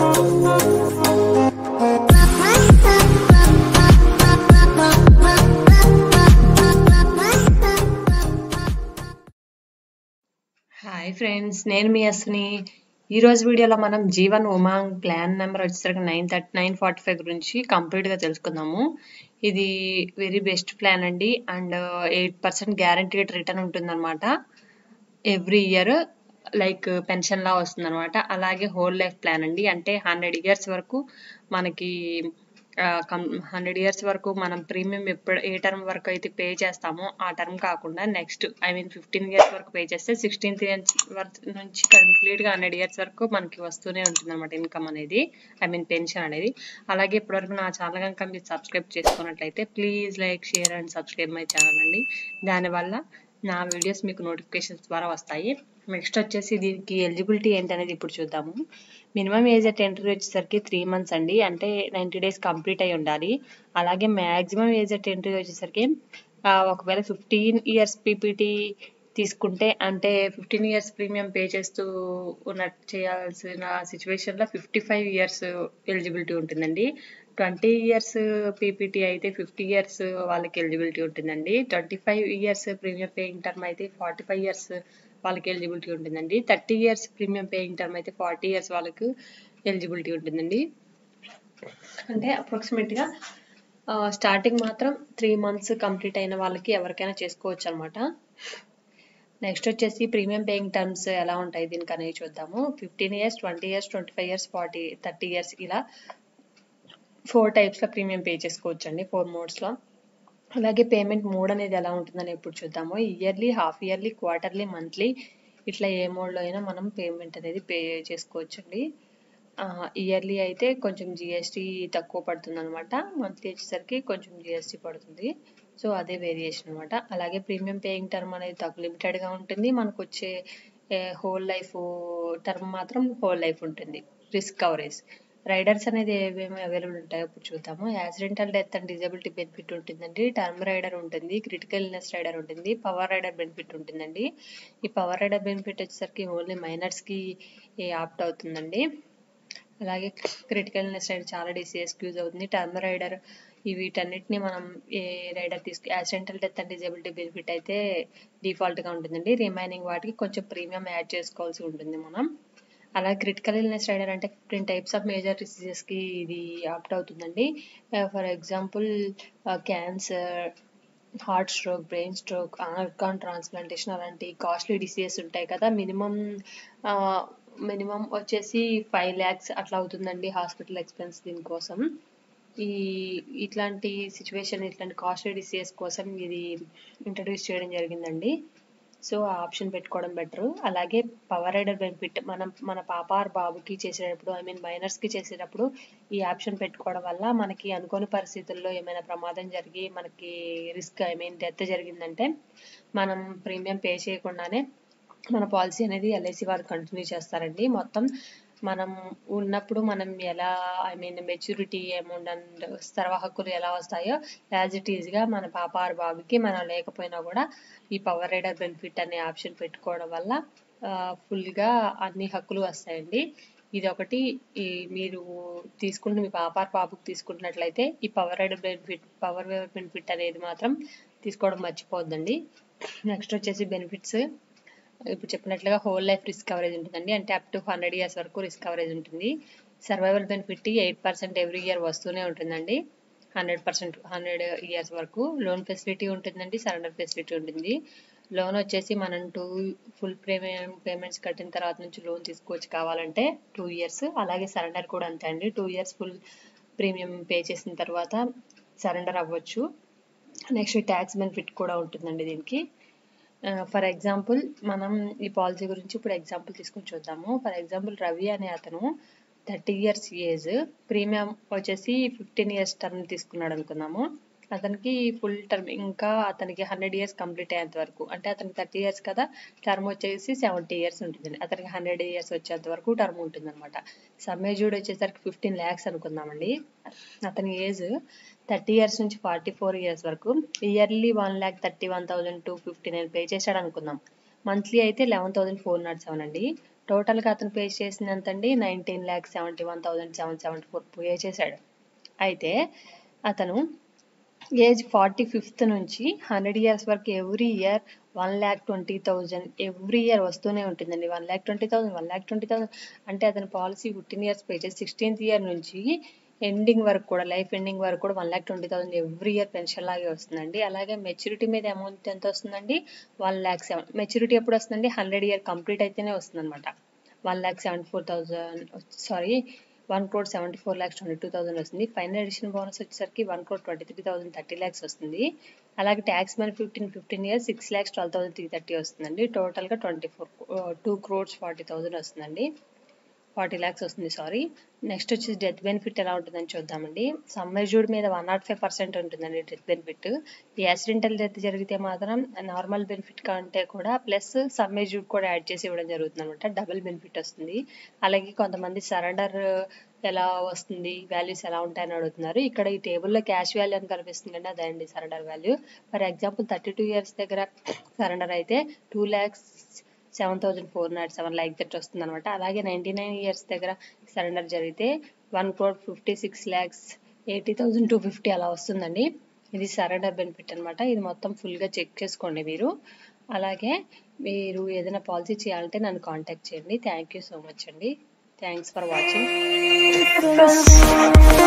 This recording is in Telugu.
హాయ్ ఫ్రెండ్స్ నేను మీ అస్ని ఈరోజు వీడియోలో మనం జీవన్ ఉమాంగ్ ప్లాన్ నెంబర్ వచ్చేసరికి nine thirty nine forty five గురించి కంప్లీట్గా తెలుసుకుందాము ఇది వెరీ బెస్ట్ ప్లాన్ అండి and eight percent guaranteed return ఉంటుందన్నమాట ఎవ్రీ ఇయర్ లైక్ పెన్షన్ లా వస్తుందన్నమాట అలాగే హోల్ లైఫ్ ప్లాన్ అండి అంటే హండ్రెడ్ ఇయర్స్ వరకు మనకి హండ్రెడ్ ఇయర్స్ వరకు మనం ప్రీమియం ఎప్పుడు ఏ టర్మ్ వరకు అయితే పే చేస్తామో ఆ టర్మ్ కాకుండా next I mean fifteen years వరకు పే చేస్తే సిక్స్టీన్త్ ఇయర్స్ వరకు నుంచి కంప్లీట్గా హండ్రెడ్ ఇయర్స్ వరకు మనకి వస్తూనే ఉంటుంది అనమాట ఇన్కమ్ అనేది ఐ మీన్ పెన్షన్ అనేది అలాగే ఇప్పటివరకు నా ఛానల్ కనుక మీరు సబ్స్క్రైబ్ చేసుకున్నట్లయితే please like share and subscribe my channel అండి దానివల్ల నా వీడియోస్ మీకు నోటిఫికేషన్స్ ద్వారా వస్తాయి నెక్స్ట్ వచ్చేసి దీనికి ఎలిజిబిలిటీ ఏంటనేది ఇప్పుడు చూద్దాము మినిమం ఏజ్ అట్ ఎంట్రీ వచ్చేసరికి త్రీ మంత్స్ అండి అంటే నైంటీ డేస్ కంప్లీట్ అయి ఉండాలి అలాగే మ్యాక్సిమం ఏజ్ అట్ ఎంట్రీ వచ్చేసరికి ఒకవేళ ఫిఫ్టీన్ ఇయర్స్ పీపీటీ తీసుకుంటే అంటే ఫిఫ్టీన్ ఇయర్స్ ప్రీమియం పే చేస్తూ ఉన్నట్టు చేయాల్సిన సిచ్యువేషన్లో ఫిఫ్టీ ఫైవ్ ఇయర్స్ ఎలిజిబిలిటీ ఉంటుందండి ట్వంటీ ఇయర్స్ పీపీటీ అయితే ఫిఫ్టీ ఇయర్స్ వాళ్ళకి ఎలిజిబిలిటీ ఉంటుందండి twenty five years premium paying term అయితే ఫార్టీ ఫైవ్ ఇయర్స్ వాళ్ళకి ఎలిజిబిలిటీ ఉంటుందండి thirty years premium paying term అయితే ఫార్టీ ఇయర్స్ వాళ్ళకు ఎలిజిబిలిటీ ఉంటుందండి అంటే అప్రాక్సిమేట్గా స్టార్టింగ్ మాత్రం త్రీ మంత్స్ కంప్లీట్ అయిన వాళ్ళకి ఎవరికైనా చేసుకోవచ్చు అనమాట నెక్స్ట్ వచ్చేసి ప్రీమియం పేయింగ్ టర్మ్స్ ఎలా ఉంటాయి దీనికి అనేది చూద్దాము fifteen years twenty years twenty five years forty thirty years ఇలా ఫోర్ టైప్స్లో ప్రీమియం పే చేసుకోవచ్చు అండి ఫోర్ మోడ్స్లో అలాగే పేమెంట్ మోడ్ అనేది ఎలా ఉంటుందని ఇప్పుడు చూద్దాము yearly half yearly quarterly monthly ఇట్లా ఏ మోడ్లో అయినా మనం పేమెంట్ అనేది పే చేసుకోవచ్చు అండి ఇయర్లీ అయితే కొంచెం జిఎస్టీ తక్కువ పడుతుంది అనమాట మంత్లీ వచ్చేసరికి కొంచెం జిఎస్టీ పడుతుంది సో అదే వేరియేషన్ అనమాట అలాగే ప్రీమియం పేయింగ్ టర్మ్ అనేది తక్కువ లిమిటెడ్గా ఉంటుంది మనకు వచ్చే హోల్ లైఫ్ టర్మ్ మాత్రం హోల్ లైఫ్ ఉంటుంది రిస్క్ కవరేజ్ రైడర్స్ అనేది ఏమేమి అవైలబుల్ ఉంటాయో ఇప్పుడు చూద్దాము accidental death and disability benefit ఉంటుందండి టర్మ్ రైడర్ ఉంటుంది క్రిటికల్ ఇల్నెస్ రైడర్ ఉంటుంది పవర్ రైడర్ బెనిఫిట్ ఉంటుందండి ఈ పవర్ రైడర్ బెనిఫిట్ వచ్చేసరికి ఓన్లీ మైనర్స్కి ఆప్ట్ అవుతుందండి అలాగే క్రిటికల్ ఇల్నెస్ రైడర్ చాలా డిసీఎస్కి యూజ్ అవుతుంది టర్మ్ రైడర్ ఈ వీటన్నిటిని మనం ఏ రైడర్ తీసుకు accidental death and disability benefit అయితే డిఫాల్ట్గా ఉంటుందండి రిమైనింగ్ వాటికి కొంచెం ప్రీమియం యాడ్ చేసుకోవాల్సి ఉంటుంది మనం అలాగే క్రిటికల్ ఇల్నెస్ రైడర్ అంటే ఫిఫ్టీన్ టైప్స్ ఆఫ్ మేజర్ డిసీజెస్కి ఇది ఆప్ట్ అవుతుందండి for example cancer heart stroke brain stroke organ transplantation అలాంటి కాస్ట్లీ డిసీజెస్ ఉంటాయి కదా మినిమం మినిమం వచ్చేసి ఫైవ్ ల్యాక్స్ అట్లా అవుతుందండి హాస్పిటల్ ఎక్స్పెన్స్ దీనికోసం ఈ ఇట్లాంటి సిచ్యువేషన్ ఇట్లాంటి కాస్ట్లీ డిసీజెస్ కోసం ఇది ఇంట్రడ్యూస్ చేయడం జరిగిందండి సో ఆ ఆప్షన్ పెట్టుకోవడం బెటర్ అలాగే పవర్ రైడర్ బెనిఫిట్ మనం మన పాప ఆర్ బాబుకి చేసేటప్పుడు ఐ మీన్ మైనర్స్కి చేసేటప్పుడు ఈ ఆప్షన్ పెట్టుకోవడం వల్ల మనకి అనుకోని పరిస్థితుల్లో ఏమైనా ప్రమాదం జరిగి మనకి రిస్క్ ఐ మీన్ డెత్ జరిగిందంటే మనం ప్రీమియం పే చేయకుండానే మన పాలసీ అనేది ఎల్ఐసి వారు కంటిన్యూ చేస్తారండి మొత్తం మనం ఉన్నప్పుడు మనం ఎలా I mean maturity amount and సర్వ హక్కులు ఎలా వస్తాయో యాజ్ ఇట్ ఈజ్గా మన పాప ఆర్ బాబుకి మనం లేకపోయినా కూడా ఈ పవర్ రైడర్ బెనిఫిట్ అనే ఆప్షన్ పెట్టుకోవడం వల్ల ఫుల్గా అన్ని హక్కులు వస్తాయండి ఇది ఒకటి ఈ మీరు తీసుకుంటే మీ పాప ఆర్ బాబుకి తీసుకుంటున్నట్లయితే ఈ power rider benefit power benefit అనేది మాత్రం తీసుకోవడం మర్చిపోద్దండి నెక్స్ట్ వచ్చేసి బెనిఫిట్స్ ఇప్పుడు చెప్పినట్లుగా హోల్ లైఫ్ రిస్క్ కవరేజ్ ఉంటుందండి అంటే అప్ టు హండ్రెడ్ ఇయర్స్ వరకు రిస్క్ కవరేజ్ ఉంటుంది survival benefit eight percent every year వస్తూనే ఉంటుందండి హండ్రెడ్ పర్సెంట్ హండ్రెడ్ ఇయర్స్ వరకు లోన్ ఫెసిలిటీ ఉంటుందండి సరెండర్ ఫెసిలిటీ ఉంటుంది లోన్ వచ్చేసి మనం టూ ఫుల్ ప్రీమియం పేమెంట్స్ కట్టిన తర్వాత నుంచి లోన్ తీసుకోవచ్చు కావాలంటే టూ ఇయర్స్ అలాగే సరెండర్ కూడా అంతే అండి two years full premium pay చేసిన తర్వాత సరెండర్ అవ్వచ్చు నెక్స్ట్ ట్యాక్స్ బెనిఫిట్ కూడా ఉంటుందండి దీనికి ఫర్ ఎగ్జాంపుల్ మనం ఈ పాలసీ గురించి ఇప్పుడు ఎగ్జాంపుల్ తీసుకొని చూద్దాము ఫర్ ఎగ్జాంపుల్ రవి అనే అతను థర్టీ ఇయర్స్ ఏజ్ ప్రీమియం వచ్చేసి ఫిఫ్టీన్ ఇయర్స్ టర్మ్ తీసుకున్నాడు అనుకుందాము అతనికి ఫుల్ టర్మ్ ఇంకా అతనికి హండ్రెడ్ ఇయర్స్ కంప్లీట్ అయ్యేంత వరకు అంటే అతనికి థర్టీ ఇయర్స్ కదా టర్మ్ వచ్చేసి సెవెంటీ ఇయర్స్ ఉంటుంది అతనికి హండ్రెడ్ ఇయర్స్ వచ్చేంత వరకు టర్మ్ ఉంటుంది అనమాట సమ్మేజూడ్ వచ్చేసరికి ఫిఫ్టీన్ ల్యాక్స్ అనుకుందామండి అతని ఏజ్ థర్టీ ఇయర్స్ నుంచి ఫార్టీ ఫోర్ ఇయర్స్ వరకు yearly one lakh thirty one thousand two fifty nine pay చేశాడు అనుకుందాం మంత్లీ అయితే eleven thousand four nought seven అండి టోటల్గా అతను పే చేసింది ఎంత అండి nineteen lakhs seventy one thousand seven seventy four pay చేశాడు అయితే అతను ఏజ్ ఫార్టీ ఫిఫ్త్ నుంచి హండ్రెడ్ ఇయర్స్ వరకు every year one lakh twenty thousand every year వస్తూనే ఉంటుందండి one lakh twenty thousand one lakh twenty thousand అంటే అతని పాలసీ ఫిఫ్టీన్ ఇయర్స్ పే చేసి సిక్స్టీన్త్ ఇయర్ నుంచి ఎండింగ్ వరకు కూడా లైఫ్ ఎండింగ్ వరకు కూడా one lakh twenty thousand every year pension లాగే వస్తుందండి అలాగే మెచ్యూరిటీ మీద అమౌంట్ ఎంత వస్తుందండి వన్ ల్యాక్ సెవెన్ మెచ్యూరిటీ ఎప్పుడు వస్తుందండి హండ్రెడ్ ఇయర్ కంప్లీట్ అయితేనే వస్తుంది అనమాట one lakh seventy four thousand sorry one crore seventy four lakhs twenty two thousand వస్తుంది ఫైనల్ ఎడిషన్ బోనస్ వచ్చేసరికి one crore twenty three thousand thirty lakhs వస్తుంది అలాగే ట్యాక్స్ మన fifteen fifteen years six lakhs twelve thousand three thirty వస్తుందండి టోటల్గా twenty four two crores forty thousand వస్తుందండి ఫార్టీ ల్యాక్స్ వస్తుంది సారీ నెక్స్ట్ వచ్చేసి డెత్ బెనిఫిట్ ఎలా ఉంటుందని చూద్దామండి సమ్మర్జూడ్ మీద వన్ నాట్ ఫైవ్ పర్సెంట్ ఉంటుందండి డెత్ బెనిఫిట్ ఈ యాక్సిడెంటల్ డెత్ జరిగితే మాత్రం నార్మల్ బెనిఫిట్ కంటే కూడా ప్లస్ సమ్మర్జూడ్ కూడా యాడ్ చేసి ఇవ్వడం జరుగుతుంది అనమాట డబుల్ బెనిఫిట్ వస్తుంది అలాగే కొంతమంది సరెండర్ ఎలా వస్తుంది వాల్యూస్ ఎలా ఉంటాయని అడుగుతున్నారు ఇక్కడ ఈ టేబుల్లో క్యాష్ వాల్యూ అని కనిపిస్తుంది అండి అదే అండి surrender value for example thirty two years దగ్గర సరెండర్ అయితే two lakhs seven thousand four nought seven like that వస్తుంది అనమాట అలాగే నైంటీ నైన్ ఇయర్స్ దగ్గర సరెండర్ జరిగితే one crore fifty six lakhs eighty thousand two fifty అలా వస్తుందండి ఇది సరెండర్ బెనిఫిట్ అనమాట ఇది మొత్తం ఫుల్గా చెక్ చేసుకోండి మీరు అలాగే మీరు ఏదైనా పాలసీ చేయాలంటే నన్ను కాంటాక్ట్ చేయండి థ్యాంక్ యూ సో మచ్ అండి థ్యాంక్స్ ఫర్ వాచింగ్